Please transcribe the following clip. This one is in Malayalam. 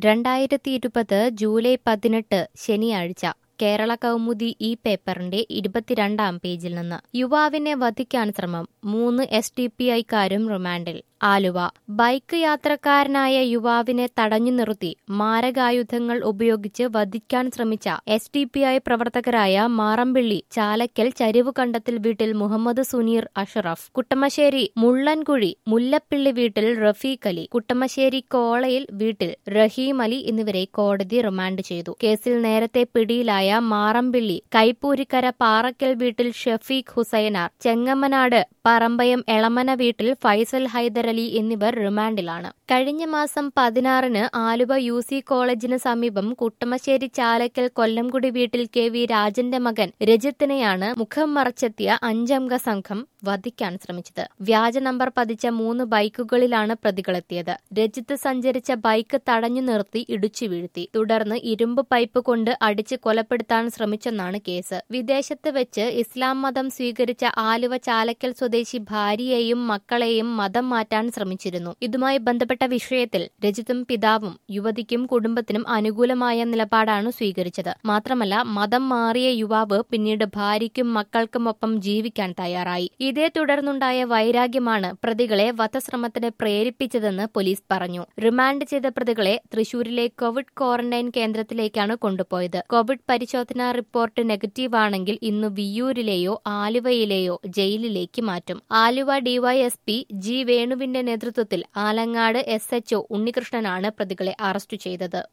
രണ്ടായിരത്തി ഇരുപത് ജൂലൈ പതിനെട്ട് ശനിയാഴ്ച കേരള കൗമുദി ഈ പേപ്പറിന്റെ ഇരുപത്തിരണ്ടാം പേജിൽ നിന്ന് യുവാവിനെ വധിക്കാൻ ശ്രമം മൂന്ന് എസ് ഡി പി ഐക്കാരും റിമാൻഡിൽ ആലുവ ബൈക്ക് യാത്രക്കാരനായ യുവാവിനെ തടഞ്ഞു നിർത്തി മാരകായുധങ്ങൾ ഉപയോഗിച്ച് വധിക്കാൻ ശ്രമിച്ച എസ് ഡി പി ഐ പ്രവർത്തകരായ മാറമ്പിള്ളി ചാലക്കൽ ചരിവ് കണ്ടത്തിൽ വീട്ടിൽ മുഹമ്മദ് സുനീർ അഷറഫ് കുട്ടമശ്ശേരി മുള്ളൻകുഴി മുല്ലപ്പിള്ളി വീട്ടിൽ റഫീഖ് അലി കുട്ടമശ്ശേരി കോളയിൽ വീട്ടിൽ റഹീം അലി എന്നിവരെ കോടതി റിമാൻഡ് ചെയ്തു കേസിൽ നേരത്തെ പിടിയിലായ മാറമ്പിള്ളി കൈപ്പൂരിക്കര പാറക്കൽ വീട്ടിൽ ഷഫീഖ് ഹുസൈനാർ ചെങ്ങമ്മനാട് പറമ്പയം എളമന വീട്ടിൽ ഫൈസൽ ഹൈദർ അലി എന്നിവർ റിമാൻഡിലാണ് കഴിഞ്ഞ മാസം പതിനാറിന് ആലുവ യു സി കോളേജിന് സമീപം കുട്ടമശ്ശേരി ചാലക്കൽ കൊല്ലംകുടി വീട്ടിൽ കെ വി രാജന്റെ മകൻ രജിത്തിനെയാണ് മുഖം മറച്ചെത്തിയ അഞ്ചംഗ സംഘം വധിക്കാൻ ശ്രമിച്ചത് വ്യാജ നമ്പർ പതിച്ച മൂന്ന് ബൈക്കുകളിലാണ് പ്രതികളെത്തിയത് രജിത്ത് സഞ്ചരിച്ച ബൈക്ക് തടഞ്ഞു നിർത്തി ഇടിച്ചു വീഴ്ത്തി തുടർന്ന് ഇരുമ്പ് പൈപ്പ് കൊണ്ട് അടിച്ച് കൊലപ്പെടുത്താൻ ശ്രമിച്ചെന്നാണ് കേസ് വിദേശത്ത് വെച്ച് ഇസ്ലാം മതം സ്വീകരിച്ച ആലുവ ചാലക്കൽ സ്വദേശി ഭാര്യയെയും മക്കളെയും മതം മാറ്റാൻ ശ്രമിച്ചിരുന്നു ഇതുമായി ബന്ധപ്പെട്ട വിഷയത്തിൽ രജിത്തും പിതാവും യുവതിക്കും കുടുംബത്തിനും അനുകൂലമായ നിലപാടാണ് സ്വീകരിച്ചത് മാത്രമല്ല മതം മാറിയ യുവാവ് പിന്നീട് ഭാര്യയ്ക്കും മക്കൾക്കുമൊപ്പം ജീവിക്കാൻ തയ്യാറായി ഇതേ തുടർന്നുണ്ടായ വൈരാഗ്യമാണ് പ്രതികളെ വധശ്രമത്തിന് പ്രേരിപ്പിച്ചതെന്ന് പോലീസ് പറഞ്ഞു റിമാൻഡ് ചെയ്ത പ്രതികളെ തൃശൂരിലെ കോവിഡ് ക്വാറന്റൈൻ കേന്ദ്രത്തിലേക്കാണ് കൊണ്ടുപോയത് കോവിഡ് പരിശോധനാ റിപ്പോർട്ട് നെഗറ്റീവ് ആണെങ്കിൽ ഇന്ന് വിയ്യൂരിലെയോ ആലുവയിലെയോ ജയിലിലേക്ക് മാറ്റും ആലുവ ഡിവൈഎസ്പി ജി വേണുവിന്റെ നേതൃത്വത്തിൽ ആലങ്ങാട് എസ് എച്ച്ഒ ഉണ്ണികൃഷ്ണനാണ് പ്രതികളെ അറസ്റ്റ് ചെയ്തത്